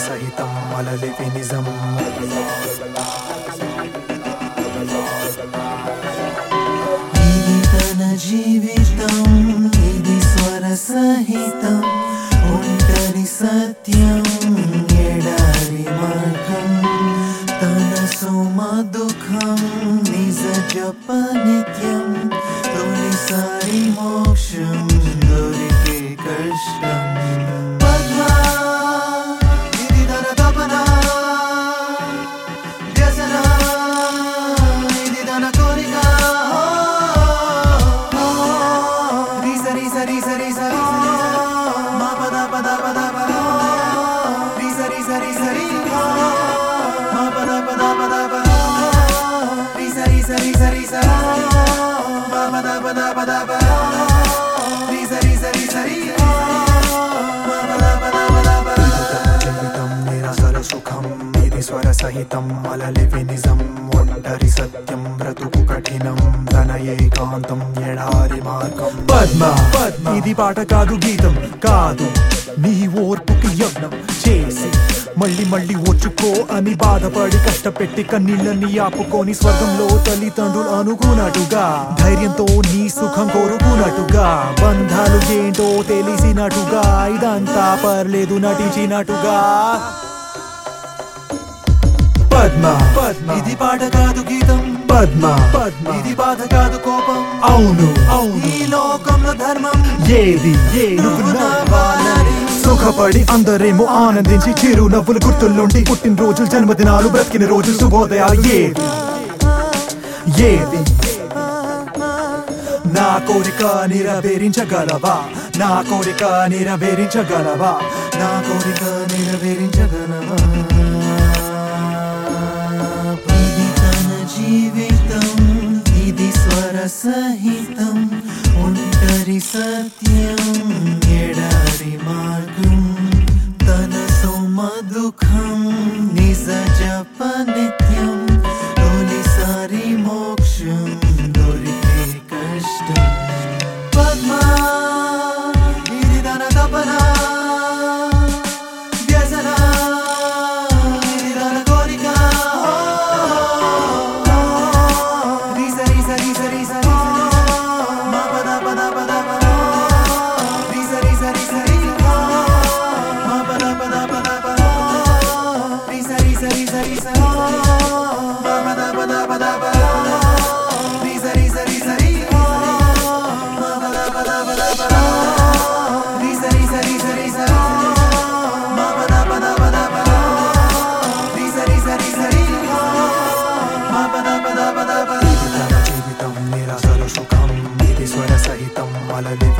సహితం అలలివి నిజం ఇది తన జీవితం ఇది స్వర సహితం ఒంటరి సత్యం ఎడారి మార్గం తన సుమ దుఃఖం నిజ జప నిత్యం తొలిసారి మోక్షం దొరికే కష్టం పద్మా ఇది తన తపన వ్యసన ఇది తన కోరిక రీ సరి సరి సరి సరి మా పద పద పద పద రీ సరి సరి సరి మా పద పద పద పద రీ సరి సరి సరి సరి మా పద పద పద పద రీ సరి సరి సరి మా పద పద పద పద జీవితం నిరసల సుఖం ఇది స్వర సహితం అలలివి నిజం ఒంటరి సత్యం బ్రతుకు కఠినం తన ఏకాంతం ఎడారి మార్గం పద్మ పద్మ ఇది పాట కాదు గీతం కాదు నీ ఓర్పుకి యజ్ఞం చేసి మళ్ళీ మళ్ళీ ఓర్చుకో అని బాధపడి కష్టపెట్టి కన్నీళ్ళని ఆపుకొని స్వర్గంలో తల్లిదండ్రులు అనుకున్నట్టుగా ధైర్యంతో నీ సుఖం కోరుకున్నట్టుగా బంధాలు ఏంటో తెలిసినట్టుగా ఇదంతా పర్లేదు నటించినట్టుగా పద్మ పద్మ ఇది పాట కాదు గీతం పద్మ పద్మ ఇది బాధ కాదు కోపం అవును అవును ఈ లోకంలో ధర్మం ఏది ఏ నువ్వు నవ్వాలని సుఖపడి అందరేమో ఆనందించి చిరు నవ్వులు గుర్తుల్లోండి పుట్టినరోజులు జన్మదినాలు బ్రతికిన రోజు శుభోదయాలు ఏది ఏది నా కోరిక నెరవేరించగలవా నా కోరిక నెరవేరించగలవా నా కోరిక నెరవేరించగలవా ఇది తన జీవితం ఇది స్వర సహితం ఒంటరి సత్యం ఎడారి మార్గం తన సోమ దుఃఖం నిజ జప నిత్యం తొలిసారి మోక్షం దొరికే కష్టం పద్మా ఇది తన తపన వ్యసన ఇది తన కోరిక రీ సరి సరి సరి సరి మా పద పద పద పద రీ సరి సరి సరి మా పద పద పద పద రీ సరి సరి సరి సరి మా పద పద పద పద రీ సరి సరి సరి మా పద పద పద పద రీ సరి సరి సరి సరి మా పద పద పద పద రీ సరి సరి సరి మా పద పద పద పద తన జీవితం నిరసలు సుఖం ఇది స్వర సహితం అలలి